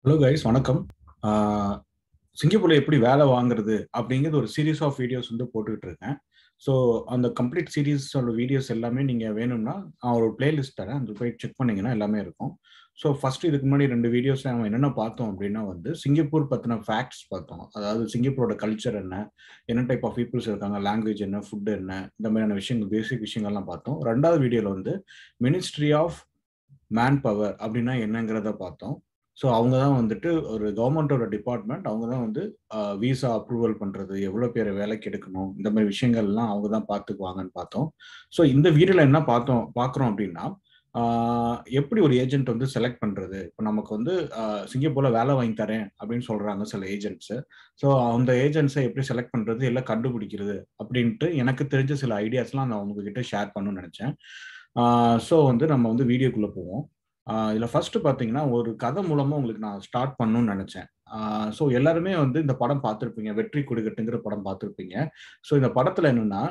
hello guys வணக்கம் ஆஹ் சிங்கப்பூர்ல எப்படி வேலை வாங்குறது அப்படிங்கிறது ஒரு சீரீஸ் ஆஃப் வீடியோஸ் வந்து போட்டுக்கிட்டு இருக்கேன் ஸோ அந்த கம்ப்ளீட் சீரீஸோட வீடியோஸ் எல்லாமே நீங்கள் வேணும்னா நான் ஒரு பிளேலிஸ்ட் தரேன் அது போய் செக் பண்ணீங்கன்னா எல்லாமே இருக்கும் ஸோ ஃபர்ஸ்ட் இதுக்கு முன்னாடி ரெண்டு வீடியோஸ் நம்ம என்னென்ன பார்த்தோம் அப்படின்னா வந்து சிங்கப்பூர் பற்றின ஃபேக்ட்ஸ் பார்த்தோம் அதாவது சிங்கப்பூரோட கல்ச்சர் என்ன என்ன டைப் ஆஃப் பீப்புள்ஸ் இருக்காங்க லாங்குவேஜ் என்ன ஃபுட் என்ன இந்த மாதிரியான விஷயங்கள் பேசிக் விஷயங்கள்லாம் பார்த்தோம் ரெண்டாவது வீடியோவில் வந்து மினிஸ்ட்ரி ஆஃப் மேன் பவர் அப்படின்னா என்னங்கிறத பார்த்தோம் ஸோ அவங்க தான் வந்துட்டு ஒரு கவர்மெண்ட்டோட டிபார்ட்மெண்ட் அவங்க தான் வந்து விசா அப்ரூவல் பண்ணுறது எவ்வளோ பேர் வேலைக்கு எடுக்கணும் இந்த மாதிரி விஷயங்கள்லாம் அவங்க தான் பார்த்துக்குவாங்கன்னு பார்த்தோம் ஸோ இந்த வீடியோவில் என்ன பார்த்தோம் பார்க்குறோம் அப்படின்னா எப்படி ஒரு ஏஜென்ட் வந்து செலக்ட் பண்ணுறது இப்போ நமக்கு வந்து சிங்கப்பூரில் வேலை வாங்கி தரேன் அப்படின்னு சொல்கிறாங்க சில ஏஜென்ட்ஸு ஸோ அந்த ஏஜென்ட்ஸை எப்படி செலக்ட் பண்ணுறது எல்லாம் கண்டுபிடிக்கிறது அப்படின்ட்டு எனக்கு தெரிஞ்ச சில ஐடியாஸ்லாம் நான் உங்ககிட்ட ஷேர் பண்ணணும்னு நினச்சேன் ஸோ வந்து நம்ம வந்து வீடியோக்குள்ளே போவோம் இதில் ஃபர்ஸ்ட் பார்த்தீங்கன்னா ஒரு கதை மூலமாக உங்களுக்கு நான் ஸ்டார்ட் பண்ணணும்னு நினச்சேன் ஸோ எல்லாருமே வந்து இந்த படம் பார்த்துருப்பீங்க வெற்றி குடிக்கட்டுங்கிற படம் பார்த்துருப்பீங்க ஸோ இந்த படத்தில் என்னென்னா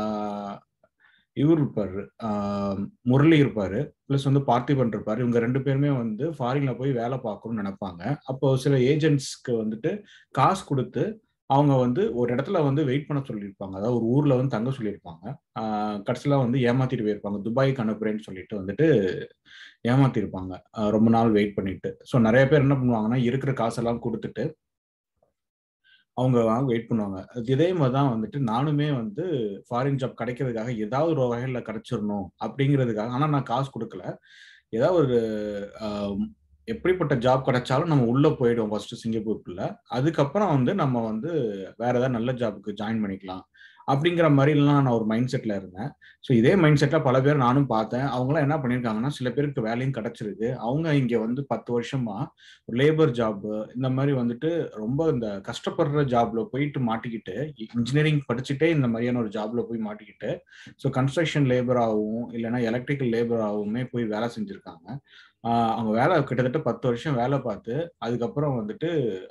இவர் இருப்பார் முரளி இருப்பார் ப்ளஸ் வந்து பார்த்திபன் இருப்பார் இவங்க ரெண்டு பேருமே வந்து ஃபாரின்ல போய் வேலை பார்க்கணும்னு நினைப்பாங்க அப்போ சில ஏஜென்ட்ஸ்க்கு வந்துட்டு காசு கொடுத்து அவங்க வந்து ஒரு இடத்துல வந்து வெயிட் பண்ண சொல்லியிருப்பாங்க அதாவது ஒரு ஊர்ல வந்து தங்க சொல்லியிருப்பாங்க கடைசியில் வந்து ஏமாத்திட்டு போயிருப்பாங்க துபாய்க்கு அனுப்புறேன்னு சொல்லிட்டு வந்துட்டு ஏமாத்திருப்பாங்க ரொம்ப நாள் வெயிட் பண்ணிட்டு ஸோ நிறைய பேர் என்ன பண்ணுவாங்கன்னா இருக்கிற காசெல்லாம் கொடுத்துட்டு அவங்க வெயிட் பண்ணுவாங்க இதே மாதிரி தான் வந்துட்டு நானுமே வந்து ஃபாரின் ஜாப் கிடைக்கிறதுக்காக ஏதாவது ஒரு வகையில் கிடைச்சிடணும் அப்படிங்கிறதுக்காக ஆனால் நான் காசு கொடுக்கல ஏதாவது ஒரு எப்படிப்பட்ட ஜாப் கிடைச்சாலும் நம்ம உள்ள போயிடுவோம் ஃபர்ஸ்ட் சிங்கப்பூருக்குள்ள அதுக்கப்புறம் வந்து நம்ம வந்து வேற ஏதாவது நல்ல ஜாபுக்கு ஜாயின் பண்ணிக்கலாம் அப்படிங்கிற மாதிரிலாம் நான் ஒரு மைண்ட் செட்ல இருந்தேன் ஸோ இதே மைண்ட் செட்ல பல பேர் நானும் பார்த்தேன் அவங்களாம் என்ன பண்ணியிருக்காங்கன்னா சில பேருக்கு வேலையும் கிடைச்சிருக்கு அவங்க இங்க வந்து பத்து வருஷமா லேபர் ஜாப் இந்த மாதிரி வந்துட்டு ரொம்ப இந்த கஷ்டப்படுற ஜாப்ல போயிட்டு மாட்டிக்கிட்டு இன்ஜினியரிங் படிச்சுட்டே இந்த மாதிரியான ஒரு ஜாப்ல போய் மாட்டிக்கிட்டு ஸோ கன்ஸ்ட்ரக்ஷன் லேபராகவும் இல்லைன்னா எலக்ட்ரிக்கல் லேபராகவுமே போய் வேலை செஞ்சிருக்காங்க அவங்க வேலை கிட்டத்தட்ட பத்து வருஷம் வேலை பார்த்து அதுக்கப்புறம் வந்துட்டு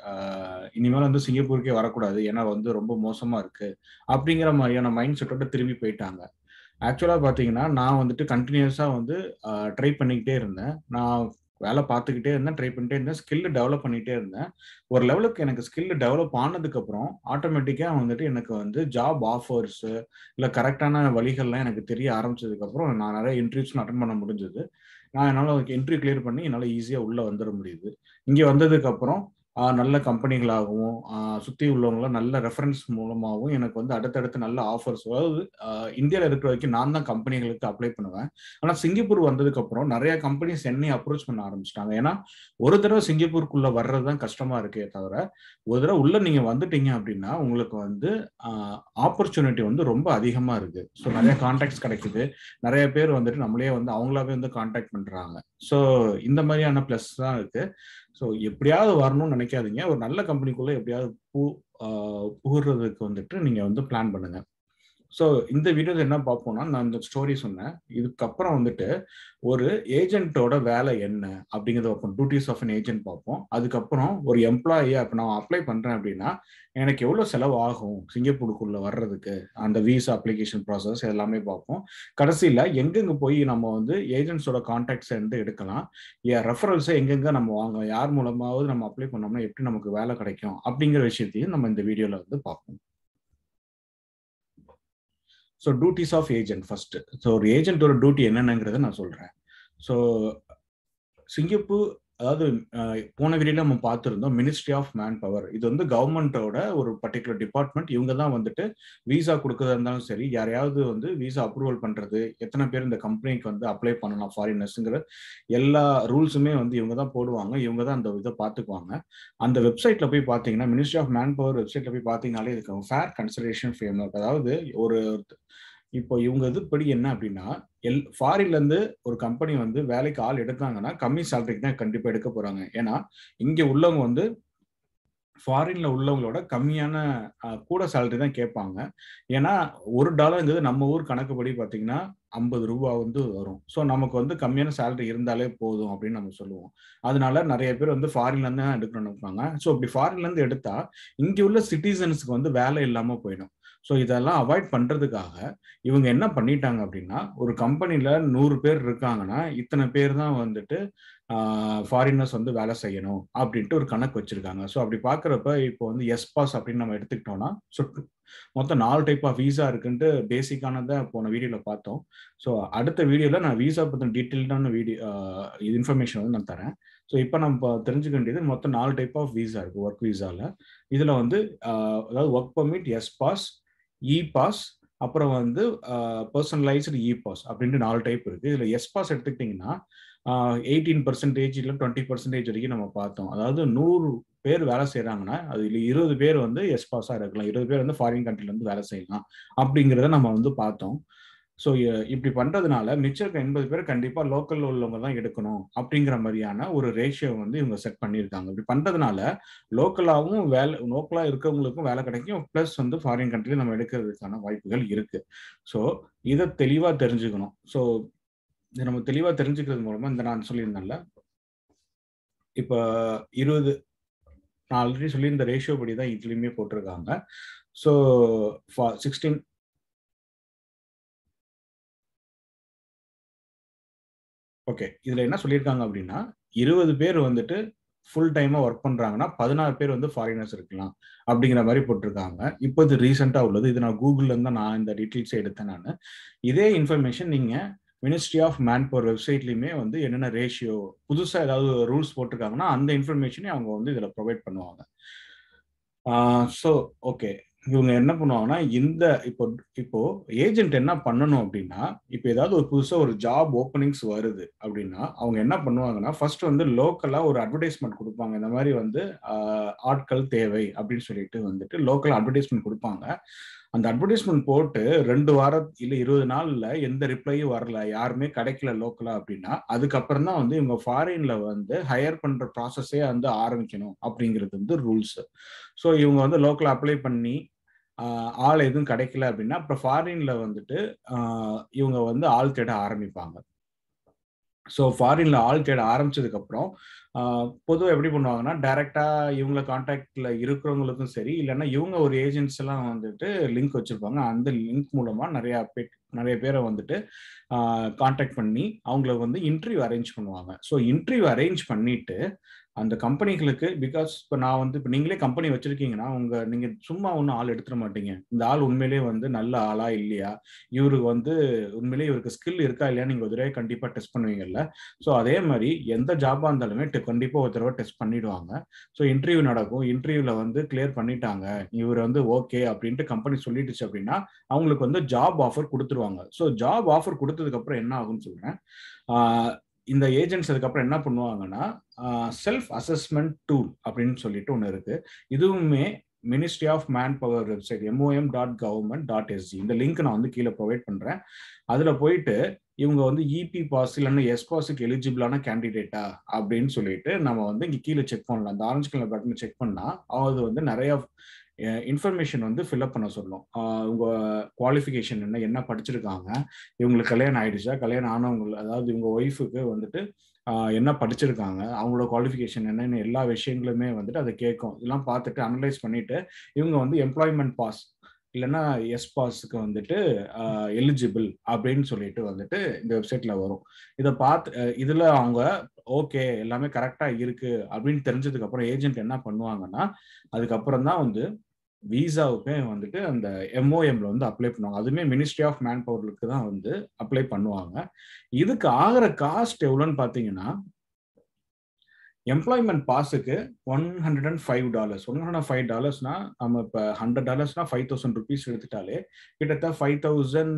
இனிமேல் வந்து சிங்கப்பூருக்கே வரக்கூடாது ஏன்னா வந்து ரொம்ப மோசமா இருக்கு அப்படிங்கிற மாதிரியான மைண்ட் செட்டோட திரும்பி போயிட்டாங்க ஆக்சுவலாக பார்த்தீங்கன்னா நான் வந்துட்டு கண்டினியூஸாக வந்து ட்ரை பண்ணிக்கிட்டே இருந்தேன் நான் வேலை பார்த்துக்கிட்டே இருந்தேன் ட்ரை பண்ணிட்டே இருந்தேன் ஸ்கில் டெவலப் பண்ணிகிட்டே இருந்தேன் ஒரு லெவலுக்கு எனக்கு ஸ்கில் டெவலப் ஆனதுக்கப்புறம் ஆட்டோமேட்டிக்காக வந்துட்டு எனக்கு வந்து ஜாப் ஆஃபர்ஸு இல்லை கரெக்டான வழிகள்லாம் எனக்கு தெரிய ஆரம்பிச்சதுக்கப்புறம் நான் நிறைய இன்டர்வியூஸ்லாம் அட்டன் பண்ண முடிஞ்சது நான் என்னால் என்ட்ரி கிளியர் பண்ணி என்னால் ஈஸியாக உள்ளே வந்துட முடியுது இங்கே வந்ததுக்கப்புறம் நல்ல கம்பெனிகளாகவும் சுற்றி உள்ளவங்களாம் நல்ல ரெஃபரன்ஸ் மூலமாகவும் எனக்கு வந்து அடுத்தடுத்து நல்ல ஆஃபர்ஸ் அதாவது இந்தியாவில் இருக்கிற வரைக்கும் நான் தான் கம்பெனிகளுக்கு அப்ளை பண்ணுவேன் ஆனால் சிங்கப்பூர் வந்ததுக்கப்புறம் நிறைய கம்பெனிஸ் என்னை அப்ரோச் பண்ண ஆரம்பிச்சிட்டாங்க ஏன்னா ஒரு தடவை சிங்கப்பூருக்குள்ளே வர்றது தான் கஷ்டமாக இருக்கே தவிர ஒரு தடவை உள்ளே நீங்கள் வந்துட்டீங்க அப்படின்னா உங்களுக்கு வந்து ஆப்பர்ச்சுனிட்டி வந்து ரொம்ப அதிகமாக இருக்குது ஸோ நிறைய கான்டாக்ட்ஸ் கிடைக்குது நிறைய பேர் வந்துட்டு நம்மளே வந்து அவங்களாவே வந்து கான்டாக்ட் பண்ணுறாங்க ஸோ இந்த மாதிரியான ப்ளஸ் தான் இருக்குது ஸோ எப்படியாவது வரணும்னு நினைக்காதீங்க ஒரு நல்ல கம்பெனிக்குள்ளே எப்படியாவது பூ புகுறதுக்கு வந்துட்டு நீங்கள் வந்து பிளான் பண்ணுங்க ஸோ இந்த வீடியோவில் என்ன பார்ப்போம்னா நான் இந்த ஸ்டோரி சொன்னேன் இதுக்கப்புறம் வந்துட்டு ஒரு ஏஜென்ட்டோட வேலை என்ன அப்படிங்கிறத பார்ப்போம் டியூட்டிஸ் ஆஃப் அன் ஏஜென்ட் பார்ப்போம் அதுக்கப்புறம் ஒரு எம்ப்ளாயியை இப்போ நான் அப்ளை பண்ணுறேன் அப்படின்னா எனக்கு எவ்வளோ செலவு ஆகும் சிங்கப்பூருக்குள்ளே வர்றதுக்கு அந்த விசா அப்ளிகேஷன் ப்ராசஸ் எல்லாமே பார்ப்போம் கடைசியில் எங்கெங்கே போய் நம்ம வந்து ஏஜென்ட்ஸோட கான்டாக்ட்ஸை வந்து எடுக்கலாம் ஏன் ரெஃபரன்ஸை எங்கெங்கே நம்ம வாங்க யார் மூலமாவது நம்ம அப்ளை பண்ணோம்னா எப்படி நமக்கு வேலை கிடைக்கும் அப்படிங்கிற விஷயத்தையும் நம்ம இந்த வீடியோவில் வந்து பார்ப்போம் so duties of agent first so ஒரு ஏஜென்ட்டோட டியூட்டி என்னென்னங்கிறத நான் சொல்கிறேன் ஸோ சிங்கப்பூர் அதாவது போன வீடியோல நம்ம பார்த்துருந்தோம் மினிஸ்ட்ரி ஆஃப் மேன் பவர் இது வந்து கவர்மெண்ட்டோட ஒரு பர்டிகுலர் டிபார்ட்மெண்ட் இவங்க தான் வந்துட்டு விசா கொடுக்கறதா இருந்தாலும் சரி யாரையாவது வந்து விசா அப்ரூவல் பண்றது எத்தனை பேர் இந்த கம்பெனிக்கு வந்து அப்ளை பண்ணலாம் ஃபாரினர்ஸுங்கிற எல்லா ரூல்ஸுமே வந்து இவங்க தான் போடுவாங்க இவங்க தான் அந்த இதை பார்த்துக்குவாங்க அந்த வெப்சைட்ல போய் பார்த்தீங்கன்னா மினிஸ்ட்ரி ஆஃப் மேன் பவர் வெப்சைட்ல போய் பார்த்தீங்கனாலே இதுக்கு ஃபேர் கன்சிடரேஷன் ஃப்ரேம் அதாவது ஒரு இப்போ இவங்க இது படி என்ன அப்படின்னா எல் ஃபாரின்ல இருந்து ஒரு கம்பெனி வந்து வேலைக்கு ஆள் எடுக்காங்கன்னா கம்மி சேலரிக்கு தான் கண்டிப்பா எடுக்க போறாங்க ஏன்னா இங்க உள்ளவங்க வந்து ஃபாரின்ல உள்ளவங்களோட கம்மியான கூட சேலரி தான் கேட்பாங்க ஏன்னா ஒரு டாலருங்கிறது நம்ம ஊர் கணக்குப்படி பார்த்தீங்கன்னா ஐம்பது ரூபா வந்து வரும் ஸோ நமக்கு வந்து கம்மியான சேலரி இருந்தாலே போதும் அப்படின்னு நம்ம சொல்லுவோம் அதனால நிறைய பேர் வந்து ஃபாரின்ல இருந்து தான் எடுக்கணும்னு நினைப்பாங்க ஸோ அப்படி ஃபாரின்ல இருந்து எடுத்தா இங்க உள்ள சிட்டிசன்ஸ்க்கு வந்து வேலை இல்லாம போயிடும் ஸோ இதெல்லாம் அவாய்ட் பண்றதுக்காக இவங்க என்ன பண்ணிட்டாங்க அப்படின்னா ஒரு கம்பெனில நூறு பேர் இருக்காங்கன்னா இத்தனை பேர் தான் வந்துட்டு ஃபாரினர்ஸ் வந்து வேலை செய்யணும் அப்படின்ட்டு ஒரு கணக்கு வச்சிருக்காங்க ஸோ அப்படி பார்க்குறப்ப இப்போ வந்து எஸ் பாஸ் அப்படின்னு நம்ம எடுத்துக்கிட்டோம்னா ஸோ மொத்தம் நாலு டைப் ஆஃப் வீசா இருக்குன்ட்டு பேசிக்கானதை போன வீடியோவில் பார்த்தோம் ஸோ அடுத்த வீடியோவில் நான் வீசா பற்றின டீட்டெயில்டான வீடியோ இது இன்ஃபர்மேஷன் வந்து நான் தரேன் ஸோ இப்போ நம்ம தெரிஞ்சுக்க வேண்டியது மொத்தம் நாலு டைப் ஆஃப் வீசா இருக்குது ஒர்க் வீசாவில் இதில் வந்து அதாவது work permit S pass E pass அப்புறம் வந்து பர்சனலைஸ்டு இ பாஸ் அப்படின்ட்டு நாலு டைப் இருக்குது இதில் எஸ் பாஸ் எடுத்துக்கிட்டிங்கன்னா எயிட்டீன் பர்சன்டேஜ் இல்லை டுவெண்ட்டி பர்சன்டேஜ் வரைக்கும் நம்ம பார்த்தோம் அதாவது நூறு பேர் வேலை செய்கிறாங்கன்னா அது இல்லை இருபது பேர் வந்து எஸ் பாஸாக இருக்கலாம் இருபது பேர் வந்து ஃபாரின் கண்ட்ரிலேருந்து வேலை செய்யலாம் அப்படிங்கிறத நம்ம வந்து பார்த்தோம் ஸோ இப்படி பண்ணுறதுனால மிச்சம் இருக்க எண்பது பேர் கண்டிப்பாக லோக்கல் உள்ளவங்க தான் எடுக்கணும் அப்படிங்கிற மாதிரியான ஒரு ரேஷியோ வந்து இவங்க செட் பண்ணியிருக்காங்க இப்படி பண்ணுறதுனால லோக்கலாகவும் வேலை லோக்கலாக இருக்கவங்களுக்கும் வேலை கிடைக்கும் ப்ளஸ் வந்து ஃபாரின் கண்ட்ரியில் நம்ம எடுக்கிறதுக்கான வாய்ப்புகள் இருக்குது ஸோ இதை தெளிவாக தெரிஞ்சுக்கணும் ஸோ இதை நம்ம தெளிவாக தெரிஞ்சுக்கிறது மூலமாக இந்த நான் சொல்லியிருந்தேன்ல இப்போ இருபது நான் ஆல்ரெடி சொல்லி இந்த ரேஷியோ படி தான் இதுலேயுமே போட்டிருக்காங்க ஸோ சிக்ஸ்டீன் ஓகே இதில் என்ன சொல்லியிருக்காங்க அப்படின்னா இருபது பேர் வந்துட்டு ஃபுல் டைமாக ஒர்க் பண்ணுறாங்கன்னா பதினாறு பேர் வந்து ஃபாரினர்ஸ் இருக்கலாம் அப்படிங்கிற மாதிரி போட்டிருக்காங்க இப்போ இது ரீசெண்டாக உள்ளது இது நான் கூகுளில் தான் நான் இந்த டீட்டெயில்ஸை எடுத்தேன் நான் இதே இன்ஃபர்மேஷன் நீங்கள் மினிஸ்ட்ரி ஆஃப் மேன் பவர் வெப்சைட்லையுமே வந்து என்னென்ன ரேஷியோ புதுசாக ஏதாவது ரூல்ஸ் போட்டிருக்காங்கன்னா அந்த இன்ஃபர்மேஷனே அவங்க வந்து இதில் ப்ரொவைட் பண்ணுவாங்க ஸோ ஓகே இவங்க என்ன பண்ணுவாங்கன்னா இந்த இப்போ இப்போ ஏஜென்ட் என்ன பண்ணணும் அப்படின்னா இப்போ ஏதாவது ஒரு புதுசாக ஒரு ஜாப் ஓப்பனிங்ஸ் வருது அப்படின்னா அவங்க என்ன பண்ணுவாங்கன்னா ஃபர்ஸ்ட் வந்து லோக்கலாக ஒரு அட்வர்டைஸ்மெண்ட் கொடுப்பாங்க இந்த மாதிரி வந்து ஆட்கள் தேவை அப்படின்னு சொல்லிட்டு வந்துட்டு லோக்கல் அட்வர்டைஸ்மெண்ட் கொடுப்பாங்க அந்த அட்வர்டைஸ்மெண்ட் போட்டு ரெண்டு வாரம் இல்லை இருபது நாள்ல எந்த ரிப்ளையும் வரல யாருமே கிடைக்கல லோக்கலா அப்படின்னா அதுக்கப்புறம் தான் வந்து இவங்க ஃபாரின்ல வந்து ஹையர் பண்ற ப்ராசஸே வந்து ஆரம்பிக்கணும் அப்படிங்கிறது வந்து ரூல்ஸ் ஸோ இவங்க வந்து லோக்கல் அப்ளை பண்ணி ஆள் எதுவும் கிடைக்கல அப்படின்னா அப்புறம் ஃபாரின்ல வந்துட்டு இவங்க வந்து ஆள் தேட ஆரம்பிப்பாங்க ஸோ ஃபாரின்ல ஆள் தேட ஆரம்பிச்சதுக்கு அப்புறம் பொதுவாக எப்படி பண்ணுவாங்கன்னா டைரக்டா இவங்க கான்டாக்ட்ல இருக்கிறவங்களுக்கும் சரி இல்லைன்னா இவங்க ஒரு ஏஜென்ட்ஸ் எல்லாம் வந்துட்டு லிங்க் வச்சிருப்பாங்க அந்த லிங்க் மூலமா நிறைய பே நிறைய பேரை வந்துட்டு கான்டாக்ட் பண்ணி அவங்கள வந்து இன்டர்வியூ அரேஞ்ச் பண்ணுவாங்க ஸோ இன்டர்வியூ அரேஞ்ச் பண்ணிட்டு அந்த கம்பெனிகளுக்கு பிகாஸ் இப்போ நான் வந்து இப்போ நீங்களே கம்பெனி வச்சிருக்கீங்கன்னா உங்க நீங்க சும்மா ஒன்றும் ஆள் எடுத்துட மாட்டீங்க இந்த ஆள் உண்மையிலேயே வந்து நல்ல ஆளா இல்லையா இவருக்கு வந்து உண்மையிலேயே இவருக்கு ஸ்கில் இருக்கா இல்லையா நீங்க ஒரு தடவை கண்டிப்பா டெஸ்ட் பண்ணுவீங்கல்ல ஸோ அதே மாதிரி எந்த ஜாபா இருந்தாலுமே கண்டிப்பா ஒரு தடவை டெஸ்ட் பண்ணிடுவாங்க ஸோ இன்டர்வியூ நடக்கும் இன்டர்வியூல வந்து கிளியர் பண்ணிட்டாங்க இவர் வந்து ஓகே அப்படின்ட்டு கம்பெனி சொல்லிடுச்சு அப்படின்னா அவங்களுக்கு வந்து ஜாப் ஆஃபர் கொடுத்துருவாங்க ஸோ ஜாப் ஆஃபர் கொடுத்ததுக்கு அப்புறம் என்ன ஆகும்னு சொல்றேன் இந்த ஏஜென்ட்ஸ் அதுக்கப்புறம் என்ன பண்ணுவாங்கன்னா செல்ஃப் அசஸ்மெண்ட் டூல் அப்படின்னு சொல்லிட்டு ஒன்று இருக்கு இதுவுமே ministry of manpower website MOM dot government dot SG இந்த லிங்க் நான் வந்து கீழே ப்ரொவைட் பண்ணுறேன் அதில் போயிட்டு இவங்க வந்து இபி பாஸ் இல்லைன்னா எஸ் பாஸுக்கு எலிஜிபிளான கேண்டிடேட்டா அப்படின்னு சொல்லிட்டு நம்ம வந்து இங்கே கீழே செக் பண்ணலாம் அந்த ஆரஞ்சு கலர் பட்டன் செக் பண்ணால் அது வந்து நிறைய இன்ஃபர்மேஷன் வந்து ஃபில்அப் பண்ண சொல்லும் உங்க குவாலிஃபிகேஷன் என்ன என்ன படிச்சிருக்காங்க இவங்களுக்கு கல்யாணம் ஆயிடுச்சா கல்யாணம் ஆனவங்க அதாவது இவங்க ஒய்ஃபுக்கு வந்துட்டு என்ன படிச்சிருக்காங்க அவங்களோட குவாலிஃபிகேஷன் என்னன்னு எல்லா விஷயங்களுமே வந்துட்டு அதை கேட்கும் இதெல்லாம் பார்த்துட்டு அனலைஸ் பண்ணிட்டு இவங்க வந்து எம்ப்ளாய்மெண்ட் பாஸ் இல்லைன்னா எஸ் பாஸுக்கு வந்துட்டு எலிஜிபிள் அப்படின்னு சொல்லிட்டு வந்துட்டு இந்த வெப்சைட்ல வரும் இதை பார்த்து இதுல அவங்க ஓகே எல்லாமே கரெக்டா இருக்கு அப்படின்னு தெரிஞ்சதுக்கு அப்புறம் ஏஜென்ட் என்ன பண்ணுவாங்கன்னா அதுக்கப்புறம் தான் வந்து விசாவுக்கு வந்துட்டு அந்த எம்ஓஎம்ல வந்து அப்ளை பண்ணுவாங்க அதுவுமே மினிஸ்ட்ரி ஆஃப் மேன் பவருக்கு தான் வந்து அப்ளை பண்ணுவாங்க இதுக்கு ஆகிற காஸ்ட் எவ்வளோன்னு பார்த்தீங்கன்னா எம்ப்ளாய்மெண்ட் பாஸுக்கு one hundred and five dollars one hundred five டாலர்ஸ்னா நம்ம இப்போ ஹண்ட்ரட் டாலர்ஸ்னா ஃபைவ் தௌசண்ட் ருபீஸ் எடுத்துட்டாலே கிட்டத்தட்ட five thousand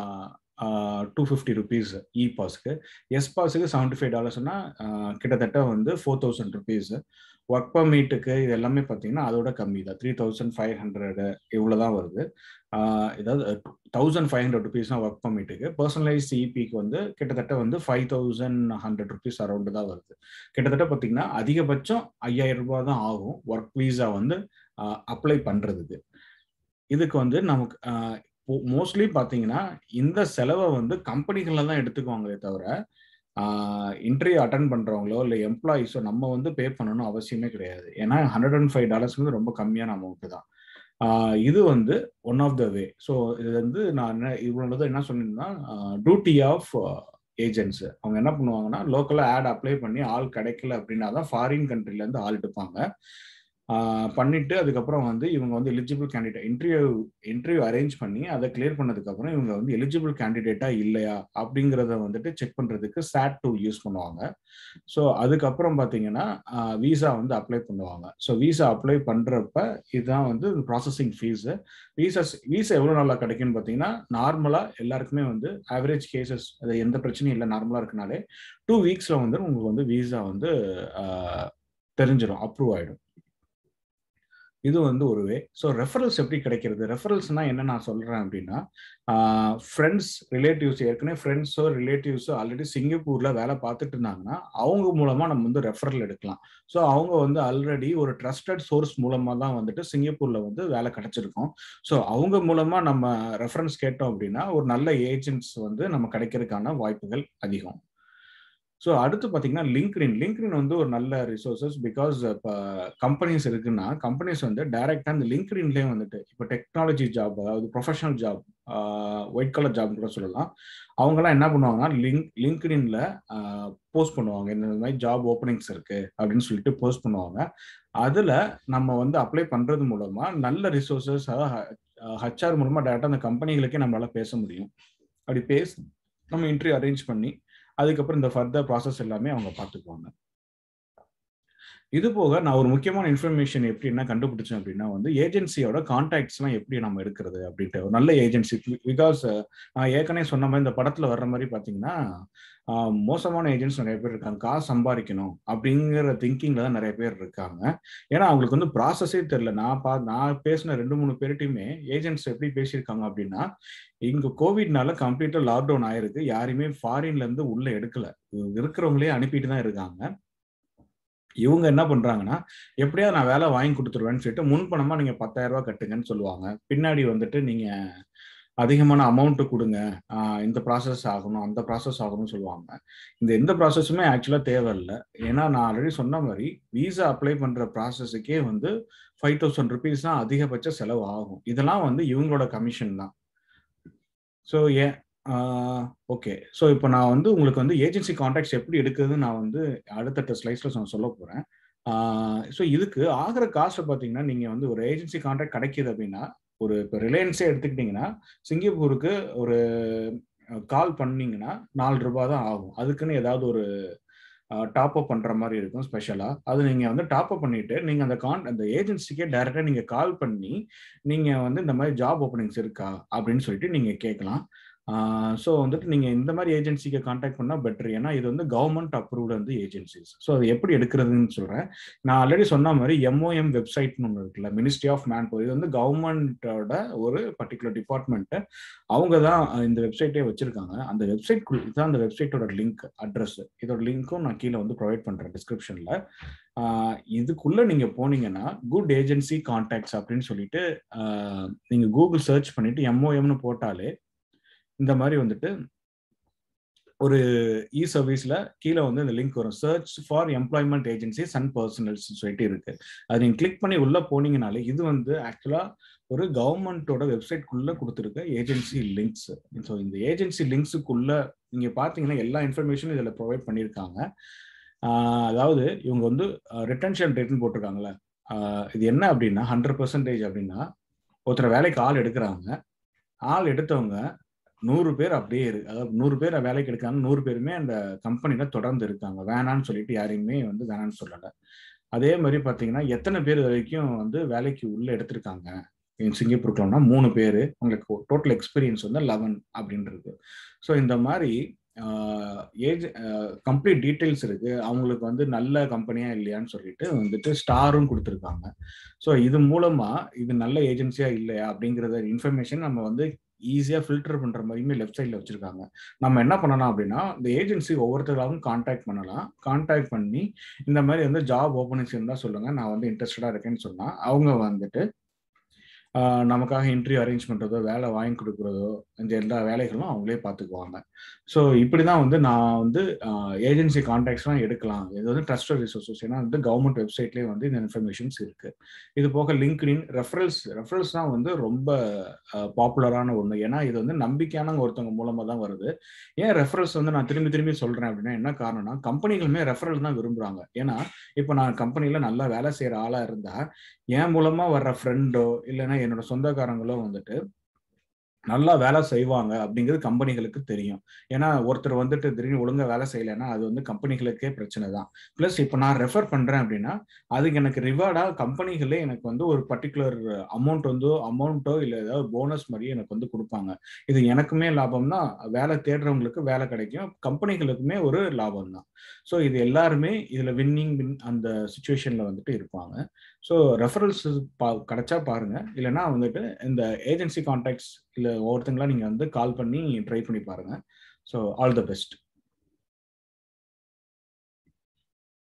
two fifty rupees E பாஸ்க்கு எஸ் பாஸுக்கு செவன்டி ஃபைவ் டாலர்ஸ்னா கிட்டத்தட்ட வந்து ஃபோர் தௌசண்ட் ருபீஸ் ஒர்க் பர்மிட்டுக்கு இது எல்லாமே பார்த்தீங்கன்னா அதோட கம்மி தான் த்ரீ தௌசண்ட் ஃபைவ் ஹண்ட்ரடு இவ்வளோ தான் வருது ஏதாவது தௌசண்ட் ஃபைவ் ஹண்ட்ரட் ருபீஸ் தான் ஒர்க் பர்மிட்டுக்கு பர்சனலைஸ் இபிக்கு வந்து கிட்டத்தட்ட வந்து five thousand hundred rupees around தான் வருது கிட்டத்தட்ட பார்த்தீங்கன்னா அதிகபட்சம் ஐயாயிரம் ரூபாய் தான் ஆகும் ஒர்க் வீசா வந்து அப்ளை பண்ணுறதுக்கு இதுக்கு வந்து நமக்கு மோஸ்ட்லி பார்த்தீங்கன்னா இந்த செலவை வந்து கம்பெனிகளில் தான் எடுத்துக்குவாங்களே தவிர இன்டர்வியூ அட்டன் பண்ணுறவங்களோ இல்லை எம்ப்ளாயிஸோ நம்ம வந்து பே பண்ணணும் அவசியமே கிடையாது ஏன்னா ஹண்ட்ரட் அண்ட் ஃபைவ் டாலர்ஸ் வந்து ரொம்ப கம்மியான அமௌண்ட்டு தான் இது வந்து one of the way so இது வந்து நான் என்ன இவ்வளோ என்ன சொன்னீங்கன்னா டியூட்டி ஆஃப் ஏஜென்ட்ஸ் அவங்க என்ன பண்ணுவாங்கன்னா லோக்கலாக ஆட் அப்ளை பண்ணி ஆள் கிடைக்கல அப்படின்னா தான் ஃபாரின் கண்ட்ரிலேருந்து ஆள் எடுப்பாங்க பண்ணிட்டு அதுக்கப்புறம் வந்து இவங்க வந்து eligible candidate interview interview arrange பண்ணி அதை கிளியர் பண்ணதுக்கப்புறம் இவங்க வந்து எலிஜிபிள் கேண்டிடேட்டா இல்லையா அப்படிங்கிறத வந்துட்டு செக் பண்ணுறதுக்கு சாட் டூல் யூஸ் பண்ணுவாங்க ஸோ அதுக்கப்புறம் பார்த்தீங்கன்னா விசா வந்து அப்ளை பண்ணுவாங்க ஸோ விசா அப்ளை பண்ணுறப்ப இதுதான் வந்து ப்ராசஸிங் ஃபீஸு விசா விசா எவ்வளோ நாளாக கிடைக்குன்னு பார்த்தீங்கன்னா நார்மலாக எல்லாருக்குமே வந்து ஆவரேஜ் கேசஸ் அது எந்த பிரச்சனையும் இல்லை நார்மலாக இருக்குனாலே டூ வீக்ஸில் வந்து உங்களுக்கு வந்து விசா வந்து தெரிஞ்சிடும் அப்ரூவ் ஆகிடும் இது வந்து ஒரு வே ஸோ ரெஃபரல்ஸ் எப்படி கிடைக்கிறது ரெஃபரல்ஸ்னா என்ன நான் சொல்றேன் அப்படின்னா ஃப்ரெண்ட்ஸ் ரிலேட்டிவ்ஸ் ஏற்கனவே ஃப்ரெண்ட்ஸோ ரிலேட்டிவ்ஸோ ஆல்ரெடி சிங்கப்பூர்ல வேலை பார்த்துட்டு இருந்தாங்கன்னா அவங்க மூலமா நம்ம வந்து ரெஃபரல் எடுக்கலாம் ஸோ அவங்க வந்து ஆல்ரெடி ஒரு ட்ரஸ்டட் சோர்ஸ் மூலமா தான் வந்துட்டு சிங்கப்பூர்ல வந்து வேலை கிடைச்சிருக்கும் ஸோ அவங்க மூலமா நம்ம ரெஃபரன்ஸ் கேட்டோம் அப்படின்னா ஒரு நல்ல ஏஜென்ட்ஸ் வந்து நம்ம கிடைக்கிறதுக்கான வாய்ப்புகள் அதிகம் ஸோ அடுத்து பார்த்தீங்கன்னா லிங்க்டின் லிங்க்டின் வந்து ஒரு நல்ல ரிசோர்சஸ் பிகாஸ் இப்போ கம்பெனிஸ் இருக்குன்னா கம்பெனிஸ் வந்து டைரெக்டாக அந்த லிங்க்டின்லேயே வந்துட்டு இப்போ டெக்னாலஜி ஜாப் அதாவது professional job white collar job கூட சொல்லலாம் அவங்கெல்லாம் என்ன பண்ணுவாங்கன்னா லிங்க் லிங்க்டின்ல போஸ்ட் பண்ணுவாங்க இந்த மாதிரி ஜாப் ஓப்பனிங்ஸ் இருக்கு அப்படின்னு சொல்லிட்டு போஸ்ட் பண்ணுவாங்க அதில் நம்ம வந்து அப்ளை பண்ணுறது மூலமா நல்ல ரிசோர்சஸ் அதாவது ஹச்ஆர் மூலமா டேரெக்டாக அந்த கம்பெனிகளுக்கே நம்மளால பேச முடியும் அப்படி பேசி நம்ம இன்டர்வியூ அரேஞ்ச் பண்ணி அதுக்கப்புறம் இந்த ஃபர்தர் ப்ராசஸ் எல்லாமே அவங்க பார்த்துக்குவாங்க இது போக நான் ஒரு முக்கியமான இன்ஃபர்மேஷன் எப்படி என்ன கண்டுபிடிச்சேன் அப்படின்னா வந்து ஏஜென்சியோட கான்டாக்ட்ஸ்லாம் எப்படி நம்ம எடுக்கிறது அப்படின்ட்டு ஒரு நல்ல ஏஜென்சி பிகாஸ் நான் ஏற்கனவே சொன்ன மாதிரி இந்த படத்துல வர்ற மாதிரி பார்த்தீங்கன்னா மோசமான ஏஜென்ட்ஸ் நிறைய பேர் இருக்காங்க காசு சம்பாதிக்கணும் அப்படிங்கிற திங்கிங்ல தான் நிறைய பேர் இருக்காங்க ஏன்னா அவங்களுக்கு வந்து ப்ராசஸே தெரியல நான் பா நான் பேசின ரெண்டு மூணு பேர்ட்டையுமே ஏஜென்ட்ஸ் எப்படி பேசியிருக்காங்க அப்படின்னா இங்க கோவிட்னால கம்ப்ளீட்டா லாக்டவுன் ஆயிருக்கு யாரையுமே ஃபாரின்ல இருந்து உள்ள எடுக்கல இருக்கிறவங்களே அனுப்பிட்டு தான் இருக்காங்க இவங்க என்ன பண்றாங்கன்னா எப்படியாவது நான் வேலை வாங்கி கொடுத்துருவேன்னு சொல்லிட்டு முன்பணமா நீங்க பத்தாயிரம் ரூபாய் கட்டுங்கன்னு சொல்லுவாங்க பின்னாடி வந்துட்டு நீங்க அதிகமான அமௌண்ட் கொடுங்க இந்த ப்ராசஸ் ஆகணும் அந்த ப்ராசஸ் ஆகணும்னு சொல்லுவாங்க இந்த எந்த ப்ராசஸுமே ஆக்சுவலாக தேவையில்லை ஏன்னா நான் ஆல்ரெடி சொன்ன மாதிரி விசா அப்ளை பண்ற ப்ராசஸுக்கே வந்து ஃபைவ் தௌசண்ட் ருபீஸ் தான் அதிகபட்ச செலவு ஆகும் இதெல்லாம் வந்து இவங்களோட கமிஷன் தான் ஸோ ஏன் ஓகே ஸோ இப்போ நான் வந்து உங்களுக்கு வந்து ஏஜென்சி கான்டாக்ட்ஸ் எப்படி எடுக்குதுன்னு நான் வந்து அடுத்தடுத்த ஸ்லைட்ஸில் நான் சொல்ல போகிறேன் ஸோ இதுக்கு ஆகிற காஸ்ட்டை பார்த்தீங்கன்னா நீங்கள் வந்து ஒரு ஏஜென்சி கான்டாக்ட் கிடைக்கிது அப்படின்னா ஒரு இப்போ ரிலையன்ஸே எடுத்துக்கிட்டிங்கன்னா சிங்கப்பூருக்கு ஒரு கால் பண்ணீங்கன்னா நாலு ரூபா தான் ஆகும் அதுக்குன்னு ஏதாவது ஒரு டாப் அப் பண்ணுற மாதிரி இருக்கும் ஸ்பெஷலாக அது நீங்கள் வந்து டாப் அப் பண்ணிவிட்டு நீங்கள் அந்த கான் அந்த ஏஜென்சிக்கே டைரெக்டாக நீங்கள் கால் பண்ணி நீங்கள் வந்து இந்த மாதிரி ஜாப் ஓப்பனிங்ஸ் இருக்கா அப்படின்னு சொல்லிட்டு நீங்கள் கேட்கலாம் ஸோ வந்துட்டு நீங்கள் இந்த மாதிரி ஏஜென்சிக்கு காண்டாக்ட் பண்ணால் பெட்டர் ஏன்னா இது வந்து கவர்மெண்ட் அப்ரூவ்டு வந்து ஏஜென்சிஸ் ஸோ அது எப்படி எடுக்கிறதுன்னு சொல்கிறேன் நான் ஆல்ரெடி சொன்ன மாதிரி எம்ஓஎம் வெப்சைட்னு ஒன்று இருக்குல்ல மினிஸ்ட்ரி ஆஃப் மேன் பவர் இது வந்து கவர்மெண்ட்டோட ஒரு பர்டிகுலர் டிபார்ட்மெண்ட்டு அவங்க தான் இந்த வெப்சைட்டே வச்சுருக்காங்க அந்த வெப்சைட் இதுதான் அந்த வெப்சைட்டோட லிங்க் அட்ரஸ் இதோட லிங்க்கும் நான் கீழே வந்து ப்ரொவைட் பண்ணுறேன் டிஸ்கிரிப்ஷனில் இதுக்குள்ள நீங்க போனீங்கன்னா குட் ஏஜென்சி கான்டாக்ட்ஸ் அப்படின்னு சொல்லிட்டு நீங்க கூகுள் சர்ச் பண்ணிட்டு எம்ஓஎம்னு போட்டாலே இந்த மாதிரி வந்துட்டு ஒரு இ சர்வீஸ்ல கீழே வந்து இந்த லிங்க் வரும் search for employment agencies and personnels சொல்லிட்டு இருக்கு அது நீங்க கிளிக் பண்ணி உள்ள போனீங்கனாலே இது வந்து ஆக்சுவலா ஒரு கவர்மெண்ட்டோட வெப்சைட்குள்ள கொடுத்துருக்க ஏஜென்சி லிங்க்ஸ் ஸோ இந்த ஏஜென்சி லிங்க்ஸுக்குள்ள நீங்க பாத்தீங்கன்னா எல்லா இன்ஃபர்மேஷனும் இதுல ப்ரொவைட் பண்ணியிருக்காங்க அதாவது இவங்க வந்து ரிட்டன்ஷன் ரேட்னு போட்டிருக்காங்களே இது என்ன அப்படின்னா ஹண்ட்ரட் பர்சன்டேஜ் அப்படின்னா ஒருத்தர் வேலைக்கு ஆள் எடுக்கிறாங்க ஆள் எடுத்தவங்க நூறு பேர் அப்படியே இருக்கு அதாவது நூறு பேர் வேலைக்கு எடுக்காங்க நூறு பேருமே அந்த கம்பெனில தொடர்ந்து இருக்காங்க வேணான்னு சொல்லிட்டு யாரையுமே வந்து வேணான்னு சொல்லலை அதே மாதிரி பார்த்தீங்கன்னா எத்தனை பேர் வரைக்கும் வந்து வேலைக்கு உள்ள எடுத்திருக்காங்க சிங்கப்பூருக்குலன்னா மூணு பேர் உங்களுக்கு டோட்டல் எக்ஸ்பீரியன்ஸ் வந்து லெவன் அப்படின்றது ஸோ இந்த மாதிரி ஏஜ் கம்ப்ளீட் டீட்டெயில்ஸ் இருக்கு அவங்களுக்கு வந்து நல்ல கம்பெனியா இல்லையான்னு சொல்லிட்டு வந்துட்டு ஸ்டாரும் கொடுத்துருக்காங்க ஸோ இது மூலமா இது நல்ல ஏஜென்சியா இல்லையா அப்படிங்கிறத இன்ஃபர்மேஷன் நம்ம வந்து ஈஸியாக ஃபில்டர் பண்ணுற மாதிரியுமே லெஃப்ட் சைடில் வச்சுருக்காங்க நம்ம என்ன பண்ணலாம் அப்படின்னா இந்த ஏஜென்சி ஒவ்வொருத்தராகவும் கான்டாக்ட் பண்ணலாம் கான்டாக்ட் பண்ணி இந்த மாதிரி வந்து ஜாப் ஓப்பனிங்ஸ் இருந்தால் சொல்லுங்கள் நான் வந்து இன்ட்ரெஸ்டடாக இருக்கேன்னு சொன்னால் அவங்க வந்துட்டு ஆஹ் நமக்காக இன்டர்வியூ அரேஞ்ச் பண்ணுறதோ வேலை வாங்கி கொடுக்குறதோ இந்த எல்லா வேலைகளும் அவங்களே பார்த்துக்குவாங்க ஸோ இப்படி தான் வந்து நான் வந்து ஏஜென்சி கான்டாக்ட்ஸ்லாம் எடுக்கலாம் இது வந்து ட்ரஸ்டட் ரிசோர்ஸஸ் ஏன்னா வந்து கவர்மெண்ட் வெப்சைட்லேயே வந்து இந்த இன்ஃபர்மேஷன்ஸ் இருக்குது இது போக லிங்க்டின் ரெஃபரல்ஸ் ரெஃபரல்ஸ் தான் வந்து ரொம்ப பாப்புலரான ஒன்று ஏன்னா இது வந்து நம்பிக்கையான ஒருத்தவங்க மூலமாக தான் வருது ஏன் ரெஃபரல்ஸ் வந்து நான் திரும்பி திரும்பி சொல்கிறேன் அப்படின்னா என்ன காரணம்னா கம்பெனிகளுமே ரெஃபரல் தான் விரும்புகிறாங்க ஏன்னா இப்போ நான் கம்பெனியில் நல்லா வேலை செய்கிற ஆளாக இருந்தால் என் மூலமாக வர்ற ஃப்ரெண்டோ இல்லைன்னா என்னோட சொந்தக்காரங்களோ வந்துட்டு நல்லா வேலை செய்வாங்க அப்படிங்கிறது கம்பெனிகளுக்கு தெரியும் ஏன்னா ஒருத்தர் வந்துட்டு திடீர்னு ஒழுங்கா வேலை செய்யலைன்னா அது வந்து கம்பெனிகளுக்கே பிரச்சனை தான் ப்ளஸ் இப்போ நான் ரெஃபர் பண்றேன் அப்படின்னா அதுக்கு எனக்கு ரிவார்டா கம்பெனிகளே எனக்கு வந்து ஒரு பர்டிகுலர் அமௌண்ட் வந்து அமௌண்ட்டோ இல்லை ஏதாவது போனஸ் மாதிரி எனக்கு வந்து கொடுப்பாங்க இது எனக்குமே லாபம்னா வேலை தேடுறவங்களுக்கு வேலை கிடைக்கும் கம்பெனிகளுக்குமே ஒரு லாபம் தான் ஸோ இது எல்லாருமே இதில் வின்னிங் வின் அந்த சுச்சுவேஷனில் வந்துட்டு இருப்பாங்க ஸோ ரெஃபரல்ஸ் பா கிடைச்சா பாருங்க இல்லைன்னா வந்துட்டு இந்த ஏஜென்சி கான்டாக்ட்ஸ் இல்லை ஒவ்வொருத்தங்களா நீங்கள் வந்து கால் பண்ணி ட்ரை பண்ணி பாருங்க ஸோ ஆல் த பெஸ்ட்